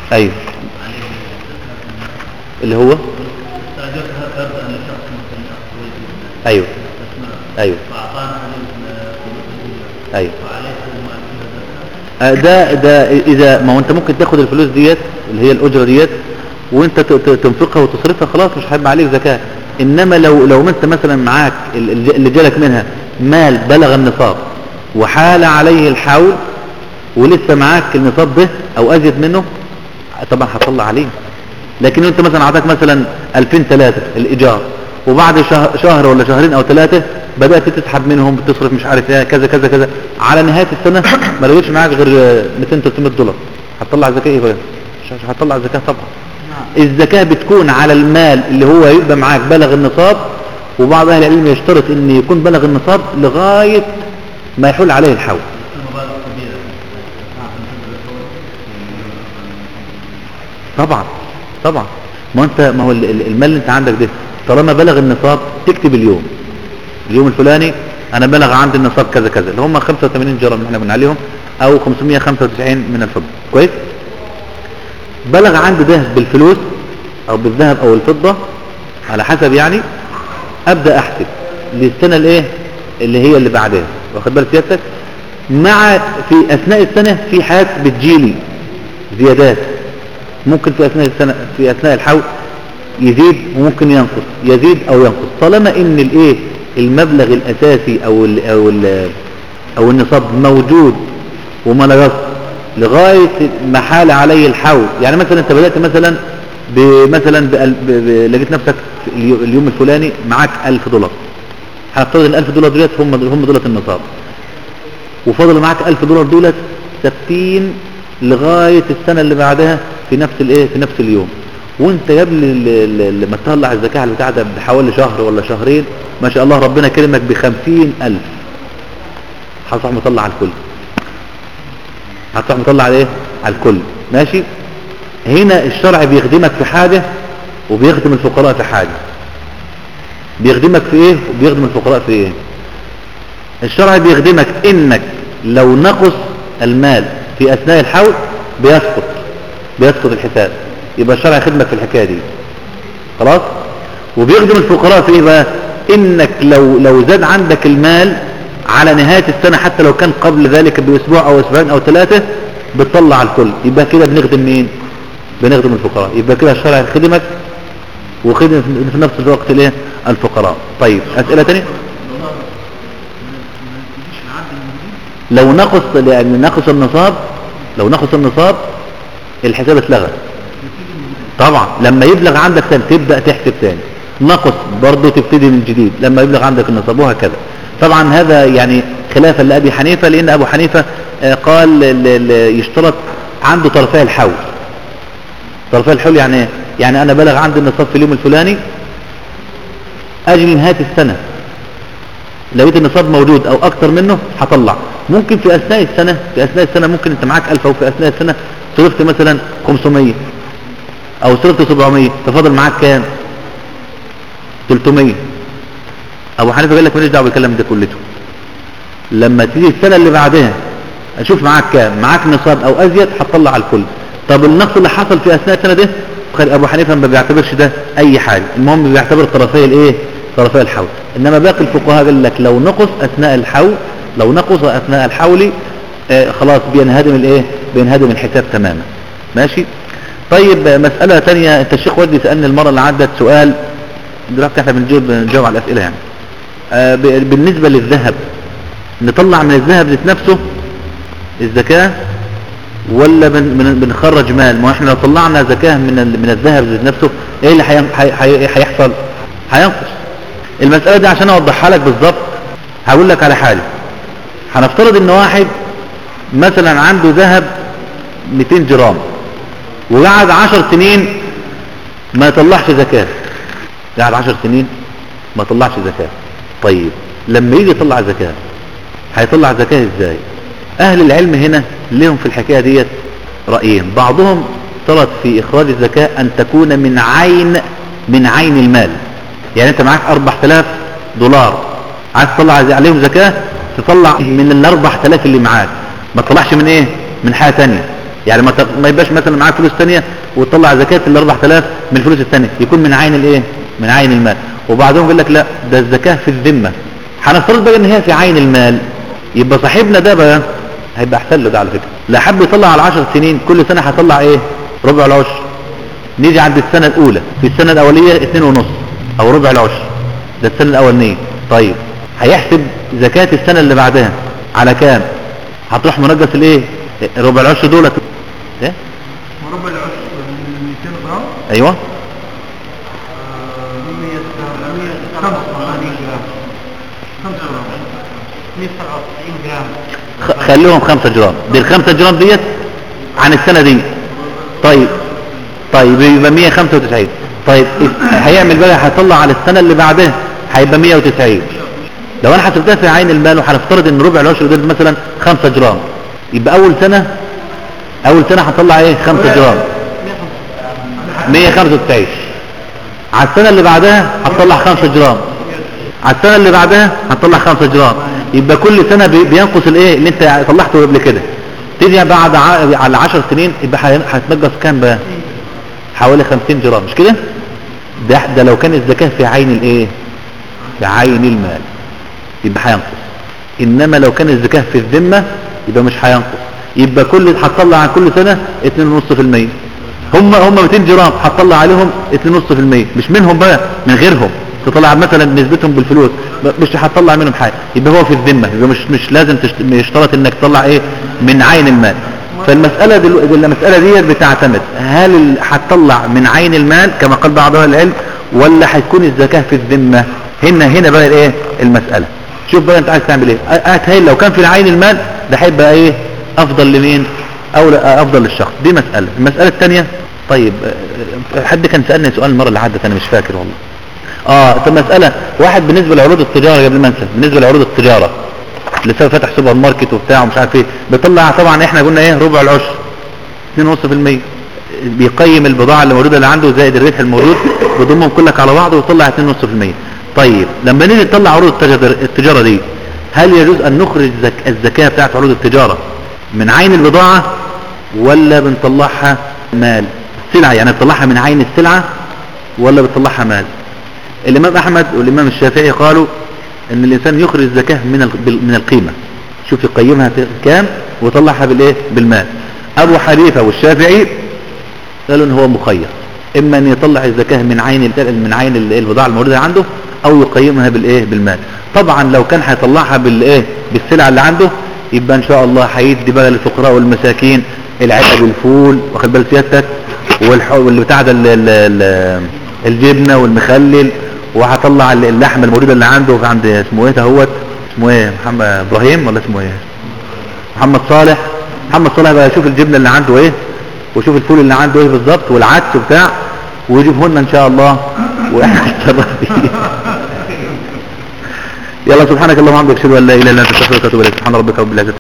ايوه اللي هو استأجرتها فردا لشخص مثلا أخ ايوه ايوه فأعطانا عليه فلوس ايوه وعليه المؤثرة آه، ده ده اذا ما هو انت ممكن تاخد الفلوس ديت اللي هي الاجره ديت وانت ت- ت- تنفقها وتصرفها خلاص مش هيبقى عليك زكاه انما لو لو انت مثلا معاك ال- ال- اللي جالك منها مال بلغ النصاب وحال عليه الحول ولسه معاك النصاب ده او ازيد منه طبعا هتطلع عليه لكن انت مثلا عطاك مثلا 2003 الايجار وبعد شهر, شهر ولا شهرين او ثلاثه بدات تسحب منهم بتصرف مش عارف ايه كذا كذا كذا على نهايه السنه ما لقيتش معاك غير 200 300 دولار هتطلع زكاه ايه بقى مش مش هتطلع زكاه طبعا الزكاه بتكون على المال اللي هو يبقى معاك بلغ النصاب وبعض اهل العلم يشترط ان يكون بلغ النصاب لغايه ما يحول عليه الحول مبالغ كبيرة طبعا طبعا ما انت ما هو ال- ال- المال اللي انت عندك ده طالما بلغ النصاب تكتب اليوم اليوم الفلاني انا بلغ عندي النصاب كذا كذا اللي هم 85 جرام اللي احنا قلنا عليهم او 595 من الفضه كويس بلغ عندي ده بالفلوس او بالذهب او الفضه على حسب يعني ابدا احسب للسنه الايه اللي هي اللي بعدها واخد بالك سيادتك مع في اثناء السنه في حاجات بتجيلي زيادات ممكن في اثناء السنه في اثناء الحول يزيد وممكن ينقص يزيد او ينقص طالما ان الايه المبلغ الاساسي او ال او ال او النصاب موجود وما نقص لغايه ما حال عليه الحول يعني مثلا انت بدات مثلا بمثلا بأل- ب- ب- لقيت نفسك في اليو- اليوم الفلاني معاك 1000 دولار هنفترض ال 1000 دولار دولت هم هم دولت النصاب وفضل معاك 1000 دولار دولت ثابتين لغاية السنة اللي بعدها في نفس الايه في نفس اليوم وانت يا ابني ال- ال- لما تطلع الزكاة اللي بتاعتها بحوالي شهر ولا شهرين ما شاء الله ربنا كرمك بخمسين ألف هتروح مطلع على الكل هتروح مطلع على ايه على الكل ماشي هنا الشرع بيخدمك في حاجة وبيخدم الفقراء في حاجة بيخدمك في ايه وبيخدم الفقراء في ايه الشرع بيخدمك انك لو نقص المال في اثناء الحول بيسقط بيسقط الحساب يبقى الشرع يخدمك في الحكايه دي خلاص وبيخدم الفقراء في ايه بقى انك لو لو زاد عندك المال على نهايه السنه حتى لو كان قبل ذلك باسبوع او اسبوعين او ثلاثه بتطلع على الكل يبقى كده بنخدم مين بنخدم الفقراء يبقى كده الشرع يخدمك وخدم في- في نفس الوقت الايه الفقراء طيب اسئله ثانيه لو نقص لأن نقص النصاب لو نقص النصاب الحساب اتلغى طبعا لما يبلغ عندك سنة تبدأ تحسب تاني نقص برضه تبتدي من جديد لما يبلغ عندك النصاب وهكذا طبعا هذا يعني خلافا لأبي حنيفة لأن أبو حنيفة آه، قال ل- ل- يشترط عنده طرفي الحول طرفي الحول يعني ايه؟ يعني أنا بلغ عندي النصاب في اليوم الفلاني أجي نهاية السنة لقيت النصاب موجود او اكتر منه هطلع ممكن في اثناء السنة في اثناء السنة ممكن انت معاك 1000 او في اثناء السنة صرفت مثلا 500 او صرفت 700 تفاضل معاك كام 300 ابو حنيفه قال لك ماليش دعوه بالكلام ده كلته لما تيجي السنة اللي بعدها اشوف معاك كام معاك نصاب او ازيد هتطلع على الكل طب النقص اللي حصل في اثناء السنة ده خير ابو حنيفه ما بيعتبرش ده اي حاجة المهم بيعتبر طرفي الايه طرفي الحول انما باقي الفقهاء قال لك لو نقص اثناء الحول لو نقص اثناء الحول آه خلاص بينهدم الايه بينهدم الحساب تماما ماشي طيب آه، مسألة تانية انت الشيخ ودي سألني المرة اللي عدت سؤال دلوقتي احنا بنجاوب بنجاوب على الاسئلة يعني آه، ب- بالنسبة للذهب نطلع من الذهب ذات نفسه الزكاة ولا بن بن بنخرج مال ما احنا لو طلعنا زكاة من ال- من الذهب ذات نفسه ايه اللي هيم- هي- هي- هيحصل هينقص المسألة دي عشان اوضحها لك بالظبط هقول لك على حاجة هنفترض ان واحد مثلا عنده ذهب 200 جرام وقعد 10 سنين ما يطلعش زكاة قعد 10 سنين ما طلعش زكاة طيب لما يجي يطلع زكاة هيطلع زكاة ازاي اهل العلم هنا لهم في الحكاية ديت رأيين بعضهم اشترط في اخراج الزكاة ان تكون من عين من عين المال يعني انت معاك 4000 دولار عايز تطلع عليهم زكاة تطلع من ال 4000 اللي معاك ما تطلعش من ايه من حاجة تانية يعني ما ت- ما يبقاش مثلا معاك فلوس ثانيه وتطلع زكاه ال 4000 من الفلوس الثانيه يكون من عين الايه من عين المال وبعضهم يقول لك لا ده الزكاه في الذمه هنفترض بقى ان هي في عين المال يبقى صاحبنا ده بقى هيبقى احسن له ده على فكره لا حب يطلع على 10 سنين كل سنه هيطلع ايه ربع العشر نيجي عند السنه الاولى في السنه الاوليه اتنين ونص او ربع العشر ده السنه الاولانيه طيب هيحسب زكاه السنه اللي بعدها على كام هتروح منقص الايه ربع العشر دولت ايه وربع العشر من 200 جرام ايوه 185 جرام 5 جرام 197 جرام خ- خليهم خمسة جرام دي الخمسة جرام ديت عن السنة دي طيب طيب يبقى 195 طيب هيعمل بقى هيطلع على السنة اللي بعدها هيبقى 190 لو انا حسبتها في عين المال وهنفترض ان ربع العشر دول مثلا 5 جرام يبقى اول سنة اول سنة هطلع ايه 5 جرام 195 على السنة اللي بعدها هتطلع 5 جرام على السنة اللي بعدها هتطلع 5 جرام يبقى كل سنة بي- بينقص الايه اللي انت طلعته قبل كده تيجي بعد ع- على 10 سنين يبقى هي- هتنقص كام بقى حوالي 50 جرام مش كده ده ده لو كان الزكاة في عين الايه في عين المال يبقى هينقص انما لو كان الزكاة في الذمة يبقى مش هينقص يبقى كل هتطلع عن كل سنة 2.5% هم هم 200 جرام هتطلع عليهم 2.5% مش منهم بقى من غيرهم تطلع مثلا نسبتهم بالفلوس ب- مش هتطلع منهم حاجه يبقى هو في الذمه يبقى مش مش لازم تشت... يشترط انك تطلع ايه من عين المال فالمساله دل... دل- المساله ديت بتعتمد هل ال- هتطلع من عين المال كما قال بعض اهل العلم ولا هتكون الزكاه في الذمه هنا هنا بقى ايه المساله شوف بقى انت عايز تعمل ايه اتهيل لو كان في عين المال ده هيبقى ايه افضل لمين او لا- افضل للشخص دي مساله المساله الثانيه طيب آه، حد كان سالني سؤال المره اللي عدت انا مش فاكر والله اه طب مساله واحد بالنسبه لعروض التجاره قبل ما انسى بالنسبه لعروض التجاره لسه فاتح سوبر ماركت وبتاع ومش عارف ايه بيطلع طبعا احنا قلنا ايه ربع العشر 2.5% بيقيم البضاعه اللي موجوده اللي عنده زائد الربح الموجود بيضمهم كلك على بعض ويطلع 2.5% طيب لما نيجي نطلع عروض التجاره, التجارة دي هل يجوز ان نخرج زك الزكاه بتاعت عروض التجاره من عين البضاعه ولا بنطلعها مال سلعه يعني بنطلعها من عين السلعه ولا بتطلعها مال الامام احمد والامام الشافعي قالوا ان الانسان يخرج الزكاه من ال- بال- من القيمه شوف يقيمها في كام ويطلعها بالايه بالمال ابو حنيفه والشافعي قالوا ان هو مخير اما ان يطلع الزكاه من عين ال- من عين ال- البضاعه الموجوده عنده او يقيمها بالايه بالمال طبعا لو كان هيطلعها بالايه بالسلعه اللي عنده يبقى ان شاء الله هيدي بقى للفقراء والمساكين العلب الفول واخد بال سيادتك والح- واللي بتاع ده ال- ال- ال- الجبنه والمخلل وهطلع ال- اللحمه الموجوده اللي عنده في عند اسمه ايه دهوت اسمه ايه محمد ابراهيم ولا اسمه ايه محمد صالح محمد صالح بقى يشوف الجبنه اللي عنده ايه وشوف الفول اللي عنده ايه بالظبط والعدس وبتاع ويجيبه لنا ان شاء الله واحنا نتصرف فيه يلا سبحانك اللهم وبحمدك اشهد ان لا اله الا انت استغفرك واتوب اليك سبحان ربك رب العزه